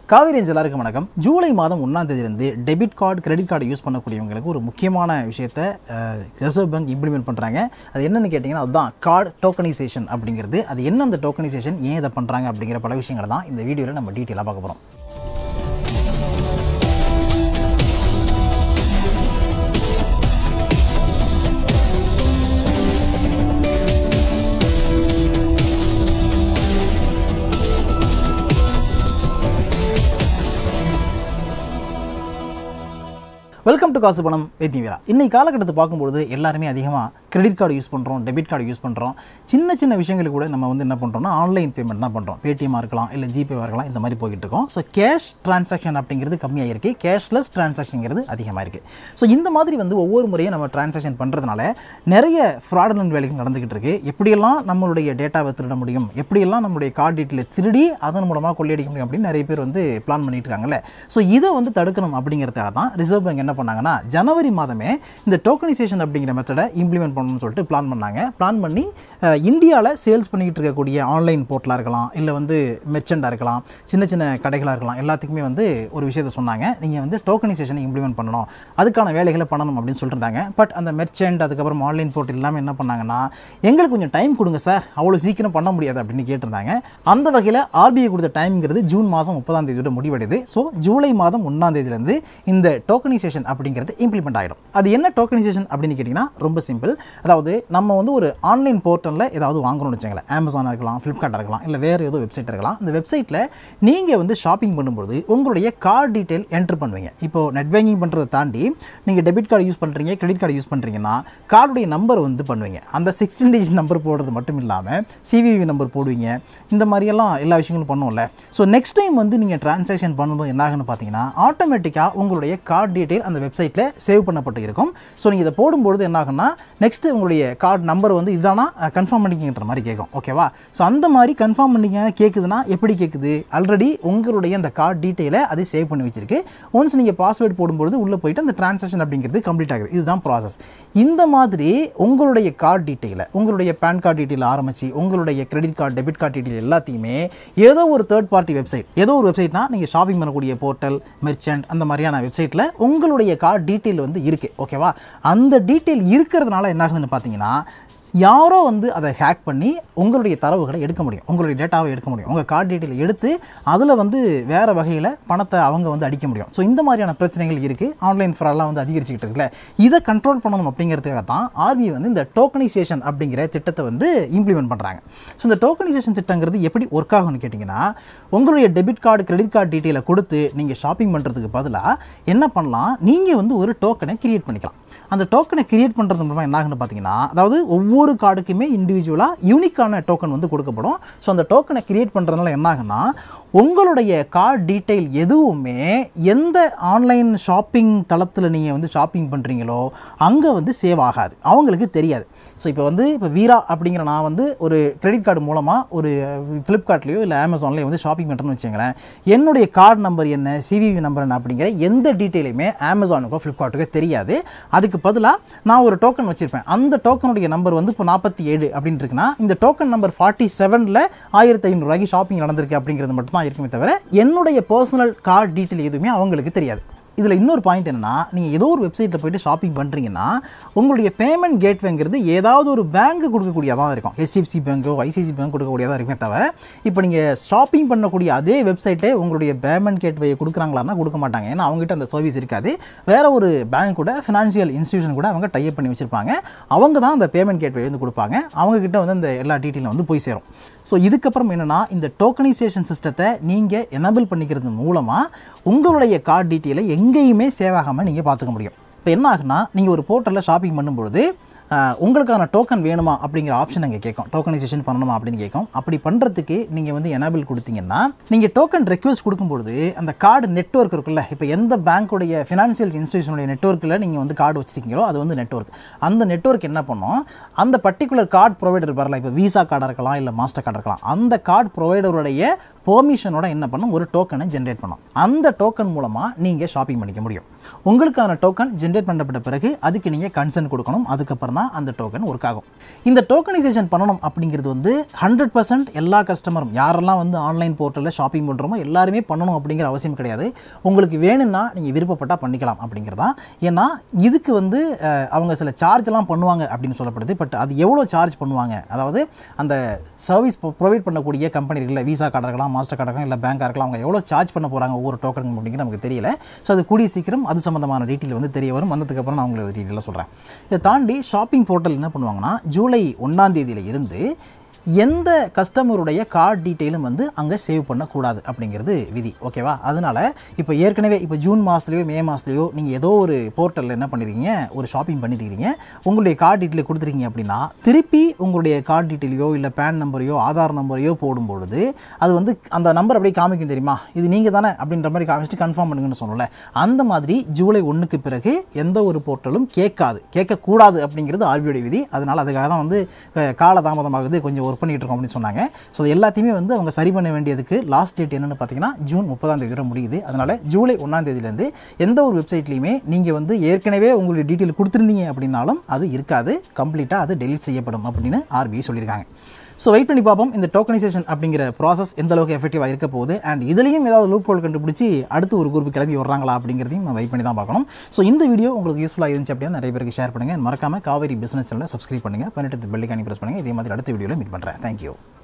காவிரியன்ஸ் எல்லாருக்கும் வணக்கம் ஜூலை மாதம் ஒன்றாம் தேதியிலிருந்து debit card credit card use பண்ணக்கூடியவங்களுக்கு ஒரு முக்கியமான விஷயத்தை ரிசர்வ் பேங்க் இம்ப்ளிமெண்ட் பண்ணுறாங்க அது என்னன்னு கேட்டிங்கன்னா அதுதான் கார்டு டோக்கனைசேஷன் அப்படிங்கிறது அது என்ன அந்த டோக்கனைசேஷன் ஏன் இதை பண்ணுறாங்க அப்படிங்கிற பல விஷயங்களை தான் இந்த வீடியோவில் நம்ம டீட்டெயிலாக பார்க்க போகிறோம் வெல்கம் டு காசு பணம் வெயிட் மீ வீரா இன்னைக்கு காலகட்டத்தை பார்க்கும்போது எல்லாருமே அதிகமாக கிரெடிட் கார்டு யூஸ் பண்ணுறோம் டெபிட் கார்டு யூஸ் பண்ணுறோம் சின்ன சின்ன விஷயங்களுக்கு கூட நம்ம வந்து என்ன பண்ணுறோம்னா ஆன்லைன் பேமெண்ட் தான் பண்ணுறோம் பேடிஎம்மாக இருக்கலாம் இல்லை ஜிபேவாக இருக்கலாம் இந்த மாதிரி போய்கிட்டு இருக்கோம் ஸோ கேஷ் டிரான்சாக்ஷன் அப்படிங்கிறது கம்மியாக இருக்குது கேஷ்லெஸ் டிரான்சாக்ஷன்ங்கிறது அதிகமாக இருக்குது ஸோ இந்த மாதிரி வந்து ஒவ்வொரு முறையும் நம்ம டிரான்சாக்ஷன் பண்ணுறதுனால நிறைய ஃப்ராடலன் வேலைகள் நடந்துக்கிட்டு இருக்கு எப்படியெல்லாம் நம்மளுடைய டேட்டாவை திருட முடியும் எப்படியெல்லாம் நம்மளுடைய கார்டு டீட்டெயிலை திருடி அதன் மூலமாக கொள்ளையடிக்க முடியும் அப்படின்னு நிறைய பேர் வந்து பிளான் பண்ணிட்டு இருக்காங்கல்ல ஸோ இதை வந்து தடுக்கணும் அப்படிங்கிறதுக்காக தான் ரிசர்வ் பேங்க் என்ன பண்ணாங்கன்னா ஜனவரி மாதமே இந்த டோக்கனைசேஷன் அப்படிங்கிற மெத்தடை இம்ப்ளிமெண்ட் பண்ணணும்னு சொல்லிட்டு பிளான் பண்ணாங்க பிளான் பண்ணி இந்தியாவில் சேல்ஸ் பண்ணிக்கிட்டு இருக்கக்கூடிய ஆன்லைன் போர்ட்டலாக இருக்கலாம் இல்லை வந்து மெர்ச்சண்டாக இருக்கலாம் சின்ன சின்ன கடைகளாக இருக்கலாம் எல்லாத்துக்குமே வந்து ஒரு விஷயத்தை சொன்னாங்க நீங்கள் வந்து டோக்கனைசேஷனை இம்ப்ளிமெண்ட் பண்ணணும் அதுக்கான வேலைகளை பண்ணணும் அப்படின்னு சொல்லியிருந்தாங்க பட் அந்த மெர்ச்சண்ட் அதுக்கப்புறம் ஆன்லைன் போர்ட் எல்லாமே என்ன பண்ணாங்கன்னா எங்களுக்கு கொஞ்சம் டைம் கொடுங்க சார் அவ்வளோ சீக்கிரம் பண்ண முடியாது அப்படின்னு கேட்டிருந்தாங்க அந்த வகையில் ஆர்பிஐ கொடுத்த டைம்ங்கிறது ஜூன் மாதம் முப்பதாம் தேதியோட முடிவடையுது ஸோ ஜூலை மாதம் ஒன்றாம் தேதியிலேருந்து இந்த டோக்கனைசேஷன் அப்படிங்கிறது இம்ப்ளிமெண்ட் ஆகிடும் அது என்ன டோக்கனைசேஷன் அப்படின்னு கேட்டிங்கன்னா ரொம்ப சிம்பிள் அதாவது நம்ம வந்து ஒரு ஆன்லைன் போர்ட்டலில் ஏதாவது வாங்கணும்னு வச்சுங்களேன் அமேசானாக இருக்கலாம் ஃப்ளிப்கார்ட்டாக இருக்கலாம் இல்லை வேறு ஏதோ வெப்சைட் இருக்கலாம் அந்த வெப்சைட்டில் நீங்கள் வந்து ஷாப்பிங் பண்ணும்போது உங்களுடைய கார்டு டீட்டெயில் என்ட்ரு பண்ணுவீங்க இப்போ நெட் பேங்கிங் பண்ணுறதை தாண்டி நீங்கள் டெபிட் கார்டு யூஸ் பண்ணுறீங்க கிரெடிட் கார்டு யூஸ் பண்ணுறீங்கன்னா கார்டுடைய நம்பர் வந்து பண்ணுவீங்க அந்த சிக்ஸ்டீன் டிஜிட் நம்பர் போடுறது மட்டும் இல்லாமல் சிவிவி நம்பர் போடுவீங்க இந்த மாதிரியெல்லாம் எல்லா விஷயங்களும் பண்ணுவோம்ல ஸோ நெக்ஸ்ட் டைம் வந்து நீங்கள் டிரான்சாக்ஷன் பண்ணும்போது என்ன ஆகுன்னு பார்த்தீங்கன்னா ஆட்டோமேட்டிக்காக உங்களுடைய கார்டு டீட்டெயில் அந்த வெப்சைட்டில் சேவ் பண்ணப்பட்டு இருக்கும் ஸோ நீங்கள் இதை போடும்பொழுது என்ன ஆகும்னா நெக்ஸ்ட்டு உங்களுடைய கார்டு நம்பர் வந்து இதுதானா கன்ஃபார்ம் பண்ணிக்கின்ற மாதிரி கேட்கும் ஓகேவா ஸோ அந்த மாதிரி கன்ஃபார்ம் பண்ணிக்க கேட்குதுன்னா எப்படி கேட்குது ஆல்ரெடி உங்களுடைய அந்த கார்டு டீட்டெயிலை அது சேவ் பண்ணி வச்சிருக்கு ஒன்ஸ் நீங்கள் பாஸ்வேர்டு போடும்பொழுது உள்ளே போயிட்டு அந்த டிரான்சாக்ஷன் அப்படிங்கிறது கம்ப்ளீட் ஆகுது இதுதான் ப்ராசஸ் இந்த மாதிரி உங்களுடைய கார்டு டீட்டெயிலை உங்களுடைய பேன் கார்டு டீட்டெயில் ஆரம்பிச்சு உங்களுடைய credit card debit card detail எல்லாத்தையுமே ஏதோ ஒரு தேர்ட் பார்ட்டி வெப்சைட் ஏதோ ஒரு வெப்சைட்னா நீங்கள் ஷாப்பிங் பண்ணக்கூடிய போர்ட்டல் மெர்ச்சன்ட் அந்த மாதிரியான வெப்சைட்டில் உங்களுடைய கார்டு டீட்டெயில் வந்து இருக்குது ஓகேவா அந்த டீட்டெயில் இருக்கிறதுனால என்ன ஆகுதுன்னு பார்த்தீங்கன்னா யாரோ வந்து அதை ஹேக் பண்ணி உங்களுடைய தரவுகளை எடுக்க முடியும் உங்களுடைய டேட்டாவை எடுக்க முடியும் உங்கள் கார்டு டீட்டெயில் எடுத்து அதில் வந்து வேறு வகையில் பணத்தை அவங்க வந்து அடிக்க முடியும் ஸோ இந்த மாதிரியான பிரச்சனைகள் இருக்குது ஆன்லைன் ஃப்ராட்லாம் வந்து அதிகரிச்சுக்கிட்டு இருக்குல்ல இதை கண்ட்ரோல் பண்ணணும் அப்படிங்கிறதுக்காக தான் ஆர்பிஐ வந்து இந்த டோக்கனைசேஷன் அப்படிங்கிற திட்டத்தை வந்து இம்ப்ளிமெண்ட் பண்ணுறாங்க ஸோ இந்த டோக்கனைசேஷன் திட்டங்கிறது எப்படி ஒர்க் ஆகும்னு கேட்டிங்கன்னா உங்களுடைய டெபிட் கார்டு கிரெடிட் கார்டு டீட்டெயிலை கொடுத்து நீங்கள் ஷாப்பிங் பண்ணுறதுக்கு பதிலாக என்ன பண்ணலாம் நீங்கள் வந்து ஒரு டோக்கனை கிரியேட் பண்ணிக்கலாம் அந்த டோக்கனை கிரியேட் பண்ணுறது மூலமாக என்ன ஆகுன்னு பார்த்தீங்கன்னா அதாவது ஒவ்வொரு கார்டுக்குமே இண்டிவிஜுவலாக யூனிக்கான டோக்கன் வந்து கொடுக்கப்படும் ஸோ அந்த டோக்கனை கிரியேட் பண்ணுறதுனால என்ன ஆகுன்னா உங்களுடைய கார்டு டீட்டெயில் எதுவுமே எந்த ஆன்லைன் ஷாப்பிங் தளத்தில் நீங்கள் வந்து ஷாப்பிங் பண்ணுறீங்களோ அங்கே வந்து சேவ் ஆகாது அவங்களுக்கு தெரியாது ஸோ இப்போ வந்து இப்போ வீரா அப்படிங்கிற நான் வந்து ஒரு கிரெடிட் கார்டு மூலமாக ஒரு ஃப்ளிப்கார்ட்லேயோ இல்லை அமேசான்லேயோ வந்து ஷாப்பிங் பண்ணுறேன்னு வச்சுங்களேன் என்னுடைய கார்டு நம்பர் என்ன சிவிவி நம்பர் என்ன அப்படிங்கிற எந்த டீட்டெயிலுமே அமேசானுக்கோ ஃப்ளிப்கார்ட்டுக்கோ தெரியாது அதுக்கு பதிலாக நான் ஒரு டோக்கன் வச்சுருப்பேன் அந்த டோக்கனுடைய நம்பர் வந்து இப்போ நாற்பத்தி ஏழு அப்படின்னு இருக்குன்னா இந்த டோக்கன் நம்பர் ஃபார்ட்டி செவனில் ஆயிரத்தி ஐநூறுரூவாய்க்கு ஷாப்பிங் நடந்திருக்கு அப்படிங்கிறது மட்டும் தான் இருக்குமே தவிர என்னுடைய பர்சனல் கார்டு டீட்டெயில் எதுவுமே அவங்களுக்கு தெரியாது இதில் இன்னொரு பாயிண்ட் என்னென்னா நீங்கள் ஏதோ ஒரு வெப்சைட்டில் போயிட்டு ஷாப்பிங் பண்ணுறீங்கன்னா உங்களுடைய பேமெண்ட் கேட்வேங்கிறது ஏதாவது ஒரு பேங்க் கொடுக்கக்கூடியதாக தான் இருக்கும் ஹெச்டிஎஃப்சி பேங்கோ ஐசிசி பேங்க் கொடுக்கக்கூடியதாக இருக்குமே தவிர இப்போ நீங்கள் ஷாப்பிங் பண்ணக்கூடிய அதே வெப்சைட்டே உங்களுடைய பேமெண்ட் கேட்வே கொடுக்குறாங்களான்னா கொடுக்க மாட்டாங்க ஏன்னா அவங்ககிட்ட அந்த சர்வீஸ் இருக்காது வேறு ஒரு பேங்க் கூட ஃபினான்ஷியல் இன்ஸ்டியூஷன் கூட அவங்க டைப் பண்ணி வச்சுருப்பாங்க அவங்க தான் அந்த பேமெண்ட் கேட்வே வந்து கொடுப்பாங்க அவங்கக்கிட்ட வந்து அந்த எல்லா டீட்டெயிலும் வந்து போய் சேரும் ஸோ இதுக்கப்புறம் என்னென்னா இந்த டோக்கனைசேஷன் சிஸ்டத்தை நீங்கள் எனபிள் பண்ணிக்கிறது மூலமாக உங்களுடைய கார்டு டீட்டெயிலை எங்கேயுமே சேவ் ஆகாமல் நீங்கள் பார்த்துக்க முடியும் இப்போ என்ன ஆகுனா நீங்கள் ஒரு போர்ட்டலில் ஷாப்பிங் பண்ணும்பொழுது ஆஹ், உங்களுக்கான டோக்கன் வேணுமா அப்படிங்கிற ஆப்ஷன் அங்கே கேட்கும் டோக்கனைசேஷன் பண்ணணுமா அப்படின்னு கேட்கும் அப்படி பண்ணுறதுக்கு நீங்கள் வந்து எனபிள் கொடுத்தீங்கன்னா நீங்கள் டோக்கன் ரெக்வஸ்ட் கொடுக்கும்பொழுது அந்த கார்டு நெட்வொர்க் இருக்குல்ல இப்போ எந்த பேங்க்குடைய ஃபினான்ஷியல் இன்ஸ்டியூஷனுடைய நெட்வொர்க்கில் நீங்கள் வந்து கார்டு வச்சிருக்கீங்களோ அது வந்து நெட்வொர்க் அந்த நெட்வொர்க் என்ன பண்ணும் அந்த பர்டிகுலர் கார்டு ப்ரொவைடர் வரலாம் இப்போ விசா கார்டாக இருக்கலாம் இல்லை மாஸ்டர் கார்டு இருக்கலாம் அந்த கார்டு ப்ரொவைடருடைய பெர்மிஷனோட என்ன பண்ணும் ஒரு டோக்கனை ஜென்ரேட் பண்ணும் அந்த டோக்கன் மூலமாக நீங்கள் ஷாப்பிங் பண்ணிக்க முடியும் உங்களுக்கான டோக்கன் ஜென்ரேட் பண்ணப்பட்ட பிறகு அதுக்கு நீங்கள் கன்சென்ட் கொடுக்கணும் அதுக்கப்புறம் தான் அந்த டோக்கன் ஒர்க் ஆகும் இந்த டோக்கனைசேஷன் பண்ணணும் அப்படிங்கிறது வந்து ஹண்ட்ரட் பர்சன்ட் எல்லா கஸ்டமரும் யாரெல்லாம் வந்து ஆன்லைன் போர்ட்டலில் ஷாப்பிங் பண்ணுறோமோ எல்லாருமே பண்ணணும் அப்படிங்கிற அவசியம் கிடையாது உங்களுக்கு வேணும்னா நீங்கள் விருப்பப்பட்டால் பண்ணிக்கலாம் அப்படிங்கிறதா ஏன்னா இதுக்கு வந்து அஹ், அவங்க சில சார்ஜ்லாம் பண்ணுவாங்க அப்படின்னு சொல்லப்படுது பட் அது எவ்வளோ சார்ஜ் பண்ணுவாங்க அதாவது அந்த சர்வீஸ் ப்ரொவைட் பண்ணக்கூடிய கம்பெனி இருக்குல்ல விசா கார்டாக இருக்கலாம் மாஸ்டர் கார்டாக இருக்கலாம் இல்லை பேங்காக இருக்கலாம் அவங்க எவ்வளோ சார்ஜ் பண்ண போகிறாங்க ஒவ்வொரு டோக்கன் அப்படிங்கிறது நமக்கு தெரியல ஸோ அது கூடிய சீக்கிரம் அது சம்மந்தமான டீட்டெயில் வந்து தெரிய வரும் வந்ததுக்கப்புறம் நான் உங்களுக்கு டீட்டெயிலாக சொல்கிறேன் இதை தாண்டி ஷாப்பிங் போர்ட்டல் என்ன பண்ணுவாங்கன்னா ஜூலை ஒன்றாம் தேதியில இருந்து எந்த கஸ்டமருடைய கார்டு டீட்டெயிலும் வந்து அங்கே சேவ் பண்ணக்கூடாது அப்படிங்கிறது விதி ஓகேவா அதனால் இப்போ ஏற்கனவே இப்போ ஜூன் மாதத்துலையோ மே மாதத்துலையோ நீங்கள் ஏதோ ஒரு போர்ட்டலில் என்ன பண்ணிருக்கீங்க ஒரு ஷாப்பிங் பண்ணிருக்கீங்க உங்களுடைய கார்டு டீட்டெயில் கொடுத்துருக்கீங்க அப்படின்னா திருப்பி உங்களுடைய கார்டு டீட்டெயிலையோ இல்லை பேன் நம்பரையோ ஆதார் நம்பரையோ போடும் பொழுது அது வந்து அந்த நம்பர் அப்படியே காமிக்கும் தெரியுமா இது நீங்கள் தானே அப்படின்ற மாதிரி காமிச்சிட்டு கன்ஃபார்ம் பண்ணுங்கன்னு சொல்லல அந்த மாதிரி ஜூலை ஒன்றுக்கு பிறகு எந்த ஒரு போர்ட்டலும் கேட்காது கேட்கக்கூடாது அப்படிங்கிறது ஆர்பியோட விதி அதனால் அதுக்காக தான் வந்து க- காலதாமதமாகுது கொஞ்சம் ஒர்க் பண்ணிட்டு இருக்கோம் அப்படின்னு சொன்னாங்க ஸோ அது எல்லாத்தையுமே வந்து அவங்க சரி பண்ண வேண்டியதுக்கு லாஸ்ட் டேட் என்னன்னு பார்த்தீங்கன்னா ஜூன் முப்பதாம் தேதி வரை முடியுது அதனால் ஜூலை ஒன்றாம் தேதியிலேருந்து எந்த ஒரு வெப்சைட்லையுமே நீங்கள் வந்து ஏற்கனவே உங்களுடைய டீட்டெயில் கொடுத்துருந்தீங்க அப்படின்னாலும் அது இருக்காது கம்ப்ளீட்டாக அது டெலிட் செய்யப்படும் அப்படின்னு ஆர்பிஐ சொல்லியிருக்காங்க ஸோ வெயிட் பண்ணி பார்ப்போம் இந்த டோக்கனைசேஷன் அப்படிங்கிற ப்ராசஸ் எந்த அளவுக்கு எஃபெக்டிவாக இருக்க போகுது அண்ட் இதுலேயும் ஏதாவது லூப் ஹோல் கண்டுபிடிச்சி அடுத்து ஒரு குரூப் கிளம்பி வர்றாங்களா அப்படிங்கிறதையும் நம்ம வெயிட் பண்ணி தான் பார்க்கணும் ஸோ இந்த வீடியோ உங்களுக்கு யூஸ்ஃபுல்லாக இருந்துச்சு அப்படின்னா நிறைய பேருக்கு ஷேர் பண்ணுங்கள் மறக்காம காவேரி பிஸ்னஸ் சேனலை சப்ஸ்கிரைப் பண்ணுங்கள் பண்ணிட்டு பெல்லைக்கானி ப்ரெஸ் பண்ணுங்கள் இதே மாதிரி அடுத்த வீடியோவில் மீட் பண்ணுறேன் தேங்க்யூ